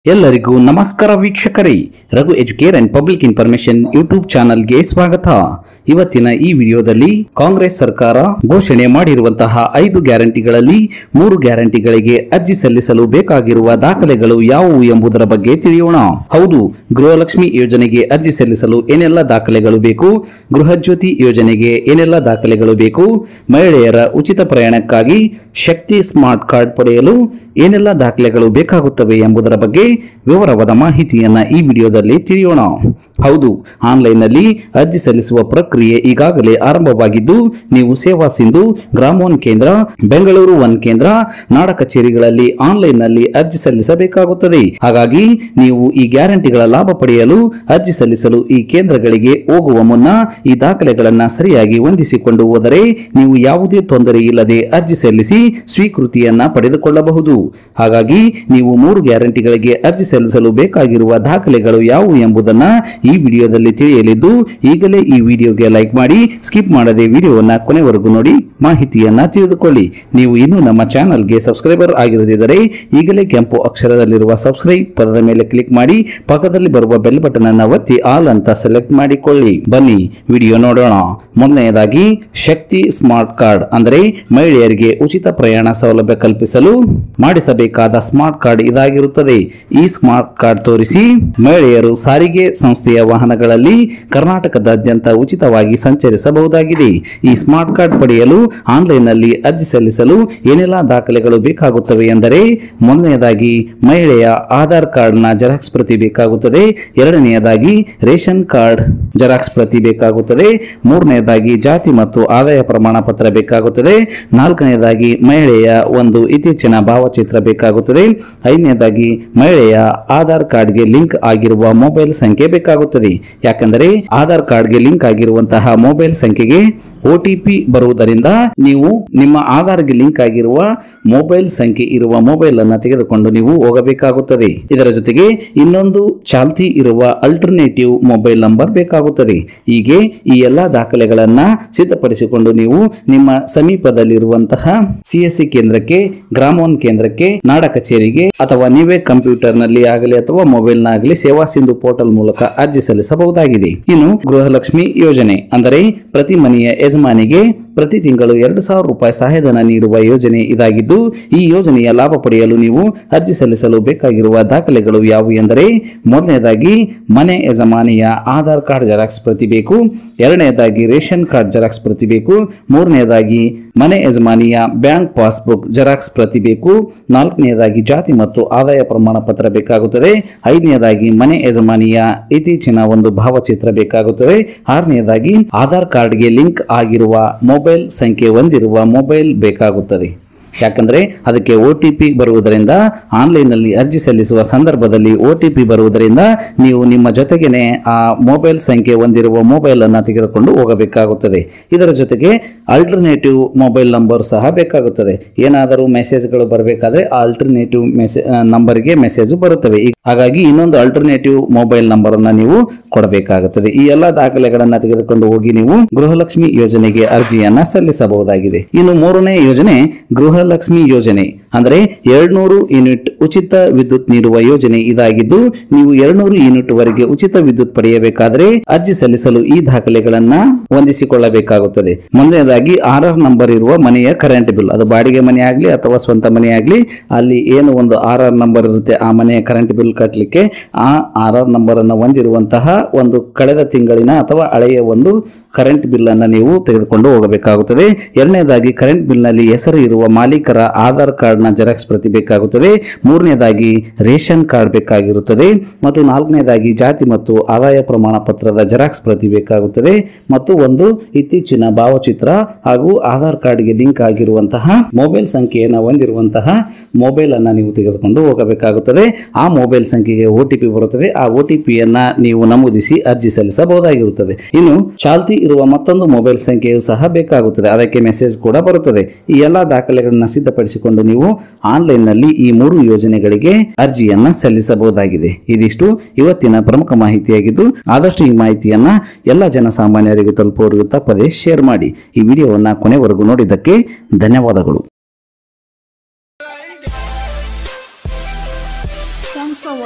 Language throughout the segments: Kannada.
ಎಲ್ಲರಿಗೂ ನಮಸ್ಕಾರ ವೀಕ್ಷಕರೇ Raghu Educare and public information YouTube ಚಾನಲ್ಗೆ ಸ್ವಾಗತ ಇವತ್ತಿನ ಈ ವಿಡಿಯೋದಲ್ಲಿ ಕಾಂಗ್ರೆಸ್ ಸರ್ಕಾರ ಘೋಷಣೆ ಮಾಡಿರುವಂತಹ ಐದು ಗ್ಯಾರಂಟಿಗಳಲ್ಲಿ ಮೂರು ಗ್ಯಾರಂಟಿಗಳಿಗೆ ಅರ್ಜಿ ಸಲ್ಲಿಸಲು ಬೇಕಾಗಿರುವ ದಾಖಲೆಗಳು ಯಾವುವು ಎಂಬುದರ ಬಗ್ಗೆ ತಿಳಿಯೋಣ ಹೌದು ಗೃಹಲಕ್ಷ್ಮಿ ಯೋಜನೆಗೆ ಅರ್ಜಿ ಸಲ್ಲಿಸಲು ಏನೆಲ್ಲ ದಾಖಲೆಗಳು ಬೇಕು ಗೃಹಜ್ಯೋತಿ ಯೋಜನೆಗೆ ಏನೆಲ್ಲ ದಾಖಲೆಗಳು ಬೇಕು ಮಹಿಳೆಯರ ಉಚಿತ ಪ್ರಯಾಣಕ್ಕಾಗಿ ಶಕ್ತಿ ಸ್ಮಾರ್ಟ್ ಕಾರ್ಡ್ ಪಡೆಯಲು ಏನೆಲ್ಲ ದಾಖಲೆಗಳು ಬೇಕಾಗುತ್ತವೆ ಎಂಬುದರ ಬಗ್ಗೆ ವಿವರವಾದ ಮಾಹಿತಿಯನ್ನ ಈ ವಿಡಿಯೋದಲ್ಲಿ ತಿಳಿಯೋಣ ಹೌದು ಆನ್ಲೈನ್ನಲ್ಲಿ ಅರ್ಜಿ ಸಲ್ಲಿಸುವ ಪ್ರಕ್ರಿಯೆ ಈಗಾಗಲೇ ಆರಂಭವಾಗಿದ್ದು ನೀವು ಸೇವಾ ಸಿಂಧು ಗ್ರಾಮೋನ್ ಕೇಂದ್ರ ಬೆಂಗಳೂರು ಒನ್ ಕೇಂದ್ರ ನಾಡ ಕಚೇರಿಗಳಲ್ಲಿ ಆನ್ಲೈನ್ನಲ್ಲಿ ಅರ್ಜಿ ಸಲ್ಲಿಸಬೇಕಾಗುತ್ತದೆ ಹಾಗಾಗಿ ನೀವು ಈ ಗ್ಯಾರಂಟಿಗಳ ಲಾಭ ಪಡೆಯಲು ಅರ್ಜಿ ಸಲ್ಲಿಸಲು ಈ ಕೇಂದ್ರಗಳಿಗೆ ಹೋಗುವ ಮುನ್ನ ಈ ದಾಖಲೆಗಳನ್ನ ಸರಿಯಾಗಿ ಹೊಂದಿಸಿಕೊಂಡು ಹೋದರೆ ನೀವು ಯಾವುದೇ ತೊಂದರೆ ಇಲ್ಲದೆ ಅರ್ಜಿ ಸಲ್ಲಿಸಿ ಸ್ವೀಕೃತಿಯನ್ನ ಪಡೆದುಕೊಳ್ಳಬಹುದು ಹಾಗಾಗಿ ನೀವು ಮೂರು ಗ್ಯಾರಂಟಿಗಳಿಗೆ ಅರ್ಜಿ ಸಲ್ಲಿಸಲು ಬೇಕಾಗಿರುವ ದಾಖಲೆಗಳು ಯಾವುವು ಎಂಬುದನ್ನ ಈ ವಿಡಿಯೋದಲ್ಲಿ ತಿಳಿಯಲಿದ್ದು ಈಗಲೇ ಈ ವಿಡಿಯೋಗೆ ಲೈಕ್ ಮಾಡಿ ಸ್ಕಿಪ್ ಮಾಡದೆ ವಿಡಿಯೋವನ್ನ ಕೊನೆವರೆಗೂ ನೋಡಿ ಮಾಹಿತಿಯನ್ನ ತಿಳಿದುಕೊಳ್ಳಿ ನೀವು ಇನ್ನೂ ನಮ್ಮ ಚಾನಲ್ಗೆ ಸಬ್ಸ್ಕ್ರೈಬರ್ ಆಗಿರದಿದ್ದರೆ ಈಗಲೇ ಕೆಂಪು ಅಕ್ಷರದಲ್ಲಿರುವ ಸಬ್ಸ್ಕ್ರೈಬ್ ಪದದ ಮೇಲೆ ಕ್ಲಿಕ್ ಮಾಡಿ ಪಕ್ಕದಲ್ಲಿ ಬರುವ ಬೆಲ್ ಬಟನ್ ಅನ್ನ ಒತ್ತಿ ಆಲ್ ಅಂತ ಸೆಲೆಕ್ಟ್ ಮಾಡಿಕೊಳ್ಳಿ ಬನ್ನಿ ವಿಡಿಯೋ ನೋಡೋಣ ಮೊದಲನೆಯದಾಗಿ ಶಕ್ತಿ ಸ್ಮಾರ್ಟ್ ಕಾರ್ಡ್ ಅಂದರೆ ಮಹಿಳೆಯರಿಗೆ ಉಚಿತ ಪ್ರಯಾಣ ಸೌಲಭ್ಯ ಕಲ್ಪಿಸಲು ಮಾಡಿಸಬೇಕಾದ ಸ್ಮಾರ್ಟ್ ಕಾರ್ಡ್ ಇದಾಗಿರುತ್ತದೆ ಈ ಸ್ಮಾರ್ಟ್ ಕಾರ್ಡ್ ತೋರಿಸಿ ಮಹಿಳೆಯರು ಸಾರಿಗೆ ಸಂಸ್ಥೆಯ ವಾಹನಗಳಲ್ಲಿ ಕರ್ನಾಟಕದಾದ್ಯಂತ ಉಚಿತವಾಗಿ ಸಂಚರಿಸಬಹುದಾಗಿದೆ ಈ ಸ್ಮಾರ್ಟ್ ಕಾರ್ಡ್ ಪಡೆಯಲು ಆನ್ಲೈನ್ನಲ್ಲಿ ಅರ್ಜಿ ಸಲ್ಲಿಸಲು ಏನೆಲ್ಲ ದಾಖಲೆಗಳು ಬೇಕಾಗುತ್ತವೆ ಎಂದರೆ ಮೊದಲನೆಯದಾಗಿ ಮಹಿಳೆಯ ಆಧಾರ್ ಕಾರ್ಡ್ನ ಜೆರಾಕ್ಸ್ ಪ್ರತಿ ಬೇಕಾಗುತ್ತದೆ ಎರಡನೆಯದಾಗಿ ರೇಷನ್ ಕಾರ್ಡ್ ಜೆರಾಕ್ಸ್ ಪ್ರತಿ ಬೇಕಾಗುತ್ತದೆ ಮೂರನೆಯದಾಗಿ ಜಾತಿ ಮತ್ತು ಆದಾಯ ಪ್ರಮಾಣ ಪತ್ರ ಬೇಕಾಗುತ್ತದೆ ನಾಲ್ಕನೆಯದಾಗಿ ಮಹಿಳೆಯ ಒಂದು ಇತ್ತೀಚಿನ ಭಾವಚಿತ್ರ ಬೇಕಾಗುತ್ತದೆ ಐದನೇದಾಗಿ ಮಹಿಳೆಯ ಆಧಾರ್ ಕಾರ್ಡ್ಗೆ ಲಿಂಕ್ ಆಗಿರುವ ಮೊಬೈಲ್ ಸಂಖ್ಯೆ ಬೇಕಾಗುತ್ತದೆ ಯಾಕಂದರೆ ಆಧಾರ್ ಕಾರ್ಡ್ಗೆ ಲಿಂಕ್ ಆಗಿರುವಂತಹ ಮೊಬೈಲ್ ಸಂಖ್ಯೆಗೆ ಒ ಟಿ ಪಿ ಬರುವುದರಿಂದ ನೀವು ನಿಮ್ಮ ಆಧಾರ್ಗೆ ಲಿಂಕ್ ಆಗಿರುವ ಮೊಬೈಲ್ ಸಂಖ್ಯೆ ಇರುವ ಮೊಬೈಲ್ ಅನ್ನ ತೆಗೆದುಕೊಂಡು ನೀವು ಹೋಗಬೇಕಾಗುತ್ತದೆ ಇದರ ಜೊತೆಗೆ ಇನ್ನೊಂದು ಚಾಲ್ತಿ ಇರುವ ಅಲ್ಟರ್ನೇಟಿವ್ ಮೊಬೈಲ್ ನಂಬರ್ ಬೇಕಾಗುತ್ತದೆ ಹೀಗೆ ಈ ಎಲ್ಲಾ ದಾಖಲೆಗಳನ್ನ ಸಿದ್ಧಪಡಿಸಿಕೊಂಡು ನೀವು ನಿಮ್ಮ ಸಮೀಪದಲ್ಲಿರುವಂತಹ ಸಿಎಸ್ಸಿ ಕೇಂದ್ರಕ್ಕೆ ಗ್ರಾಮೋನ್ ಕೇಂದ್ರಕ್ಕೆ ನಾಡ ಕಚೇರಿಗೆ ಅಥವಾ ನೀವೇ ಕಂಪ್ಯೂಟರ್ ನಲ್ಲಿ ಆಗಲಿ ಅಥವಾ ಮೊಬೈಲ್ ನಾಗಲಿ ಸೇವಾ ಸಿಂಧು ಪೋರ್ಟಲ್ ಮೂಲಕ ಅರ್ಜಿ ಸಲ್ಲಿಸಬಹುದಾಗಿದೆ ಇನ್ನು ಗೃಹಲಕ್ಷ್ಮಿ ಯೋಜನೆ ಅಂದರೆ ಪ್ರತಿ ಮನೆಯ ಯಜಮಾನಿಗೆ ಪ್ರತಿ ತಿಂಗಳು ಎರಡು ಸಾವಿರ ರೂಪಾಯಿ ಸಹಾಯಧನ ನೀಡುವ ಯೋಜನೆ ಇದಾಗಿದ್ದು ಈ ಯೋಜನೆಯ ಲಾಭ ಪಡೆಯಲು ನೀವು ಅರ್ಜಿ ಸಲ್ಲಿಸಲು ಬೇಕಾಗಿರುವ ದಾಖಲೆಗಳು ಯಾವುವು ಎಂದರೆ ಮೊದಲನೇದಾಗಿ ಮನೆ ಯಜಮಾನಿಯ ಆಧಾರ್ ಕಾರ್ಡ್ ಜೆರಾಕ್ಸ್ ಪ್ರತಿ ಬೇಕು ಎರಡನೇದಾಗಿ ರೇಷನ್ ಕಾರ್ಡ್ ಜೆರಾಕ್ಸ್ ಪ್ರತಿ ಬೇಕು ಮೂರನೆಯದಾಗಿ ಮನೆ ಯಜಮಾನಿಯ ಬ್ಯಾಂಕ್ ಪಾಸ್ಬುಕ್ ಜೆರಾಕ್ಸ್ ಪ್ರತಿ ಬೇಕು ನಾಲ್ಕನೆಯದಾಗಿ ಜಾತಿ ಮತ್ತು ಆದಾಯ ಪ್ರಮಾಣ ಪತ್ರ ಬೇಕಾಗುತ್ತದೆ ಐದನೆಯದಾಗಿ ಮನೆ ಯಜಮಾನಿಯ ಇತ್ತೀಚಿನ ಒಂದು ಭಾವಚಿತ್ರ ಬೇಕಾಗುತ್ತದೆ ಆರನೆಯದಾಗಿ ಆಧಾರ್ ಕಾರ್ಡ್ಗೆ ಲಿಂಕ್ ಆಗಿರುವ ಮೊಬೈಲ್ ಸಂಖ್ಯೆ ಹೊಂದಿರುವ ಮೊಬೈಲ್ ಬೇಕಾಗುತ್ತದೆ ಯಾಕಂದ್ರೆ ಅದಕ್ಕೆ ಒ ಟಿ ಪಿ ಬರುವುದರಿಂದ ಆನ್ಲೈನ್ನಲ್ಲಿ ಅರ್ಜಿ ಸಲ್ಲಿಸುವ ಸಂದರ್ಭದಲ್ಲಿ ಒ ಟಿ ಪಿ ಬರುವುದರಿಂದ ನೀವು ನಿಮ್ಮ ಜೊತೆಗೇನೆ ಆ ಮೊಬೈಲ್ ಸಂಖ್ಯೆ ಹೊಂದಿರುವ ಮೊಬೈಲ್ ಅನ್ನ ತೆಗೆದುಕೊಂಡು ಹೋಗಬೇಕಾಗುತ್ತದೆ ಇದರ ಜೊತೆಗೆ ಅಲ್ಟರ್ನೇಟಿವ್ ಮೊಬೈಲ್ ನಂಬರ್ ಸಹ ಬೇಕಾಗುತ್ತದೆ ಏನಾದರೂ ಮೆಸೇಜ್ಗಳು ಬರಬೇಕಾದ್ರೆ ಆ ಅಲ್ಟರ್ನೇಟಿವ್ ಮೆಸೇಜ್ ನಂಬರ್ಗೆ ಮೆಸೇಜ್ ಬರುತ್ತವೆ ಈಗ- ಹಾಗಾಗಿ ಇನ್ನೊಂದು ಅಲ್ಟರ್ನೇಟಿವ್ ಮೊಬೈಲ್ ನಂಬರ್ ಅನ್ನ ನೀವು ಕೊಡಬೇಕಾಗುತ್ತದೆ ಈ ಎಲ್ಲ ದಾಖಲೆಗಳನ್ನ ತೆಗೆದುಕೊಂಡು ಹೋಗಿ ನೀವು ಗೃಹಲಕ್ಷ್ಮಿ ಯೋಜನೆಗೆ ಅರ್ಜಿಯನ್ನ ಸಲ್ಲಿಸಬಹುದಾಗಿದೆ ಇನ್ನು ಮೂರನೇ ಯೋಜನೆ ಗೃಹಲಕ್ಷ್ಮಿ ಯೋಜನೆ ಅಂದರೆ ಎರಡ್ನೂರು ಯೂನಿಟ್ ಉಚಿತ ವಿದ್ಯುತ್ ನೀಡುವ ಯೋಜನೆ ಇದಾಗಿದ್ದು ನೀವು ಎರಡ್ನೂರು ಯೂನಿಟ್ ವರೆಗೆ ಉಚಿತ ವಿದ್ಯುತ್ ಪಡೆಯಬೇಕಾದರೆ ಅರ್ಜಿ ಸಲ್ಲಿಸಲು ಈ ದಾಖಲೆಗಳನ್ನ ಹೊಂದಿಸಿಕೊಳ್ಳಬೇಕಾಗುತ್ತದೆ ಮೊದಲನೇದಾಗಿ ಆರ್ ಆರ್ ನಂಬರ್ ಇರುವ ಮನೆಯ ಕರೆಂಟ್ ಬಿಲ್ ಅದು ಬಾಡಿಗೆ ಮನೆ ಆಗಲಿ ಅಥವಾ ಸ್ವಂತ ಮನೆ ಆಗಲಿ ಅಲ್ಲಿ ಏನು ಒಂದು ಆರ್ ಆರ್ ನಂಬರ್ ಇರುತ್ತೆ ಆ ಮನೆಯ ಕರೆಂಟ್ ಬಿಲ್ ಕಟ್ಟಲಿಕ್ಕೆ ಆ ಆರ್ ಆರ್ ನಂಬರ್ ಅನ್ನು ಹೊಂದಿರುವಂತಹ ಒಂದು ಕಳೆದ ತಿಂಗಳಿನ ಅಥವಾ ಹಳೆಯ ಒಂದು ಕರೆಂಟ್ ಬಿಲ್ ಅನ್ನ ನೀವು ತೆಗೆದುಕೊಂಡು ಹೋಗಬೇಕಾಗುತ್ತದೆ ಎರಡನೇದಾಗಿ ಕರೆಂಟ್ ಬಿಲ್ ನಲ್ಲಿ ಹೆಸರು ಇರುವ ಮಾಲೀಕರ ಆಧಾರ್ ಕಾರ್ಡ್ ನ ಜೆರಾಕ್ಸ್ ಪ್ರತಿ ಬೇಕಾಗುತ್ತದೆ ಮೂರನೇದಾಗಿ ರೇಷನ್ ಕಾರ್ಡ್ ಬೇಕಾಗಿರುತ್ತದೆ ಮತ್ತು ನಾಲ್ಕನೇದಾಗಿ ಜಾತಿ ಮತ್ತು ಆದಾಯ ಪ್ರಮಾಣ ಪತ್ರದ ಜೆರಾಕ್ಸ್ ಪ್ರತಿ ಬೇಕಾಗುತ್ತದೆ ಮತ್ತು ಒಂದು ಇತ್ತೀಚಿನ ಭಾವಚಿತ್ರ ಹಾಗೂ ಆಧಾರ್ ಕಾರ್ಡ್ಗೆ ಲಿಂಕ್ ಆಗಿರುವಂತಹ ಮೊಬೈಲ್ ಸಂಖ್ಯೆಯನ್ನು ಹೊಂದಿರುವಂತಹ ಮೊಬೈಲ್ ಅನ್ನ ನೀವು ತೆಗೆದುಕೊಂಡು ಹೋಗಬೇಕಾಗುತ್ತದೆ ಆ ಮೊಬೈಲ್ ಸಂಖ್ಯೆಗೆ ಒ ಟಿ ಪಿ ಬರುತ್ತದೆ ಆ ಒ ಟಿ ಪಿಯನ್ನ ನೀವು ನಮೂದಿಸಿ ಅರ್ಜಿ ಸಲ್ಲಿಸಬಹುದಾಗಿರುತ್ತದೆ ಇನ್ನು ಚಾಲ್ತಿ ಇರುವ ಮತ್ತೊಂದು ಮೊಬೈಲ್ ಸಂಖ್ಯೆಯು ಸಹ ಬೇಕಾಗುತ್ತದೆ ಅದಕ್ಕೆ ಮೆಸೇಜ್ ಕೂಡ ಬರುತ್ತದೆ ಈ ಎಲ್ಲಾ ದಾಖಲೆಗಳನ್ನ ಸಿದ್ಧಪಡಿಸಿಕೊಂಡು ನೀವು ಆನ್ಲೈನ್ ನಲ್ಲಿ ಈ ಮೂರು ಯೋಜನೆಗಳಿಗೆ ಅರ್ಜಿಯನ್ನ ಸಲ್ಲಿಸಬಹುದಾಗಿದೆ ಇದಿಷ್ಟು ಇವತ್ತಿನ ಪ್ರಮುಖ ಮಾಹಿತಿಯಾಗಿದ್ದು ಆದಷ್ಟು ಈ ಮಾಹಿತಿಯನ್ನ ಎಲ್ಲ ಜನಸಾಮಾನ್ಯರಿಗೆ ತಲುಪುವವರೆಗೂ ತಪ್ಪದೆ ಶೇರ್ ಮಾಡಿ ಈ ವಿಡಿಯೋವನ್ನ ಕೊನೆವರೆಗೂ ನೋಡಿದ್ದಕ್ಕೆ ಧನ್ಯವಾದಗಳು Thanks for watching.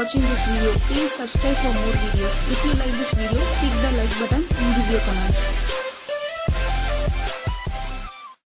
watching this video. Please subscribe for more videos. If you like this video, click the like buttons and give your comments.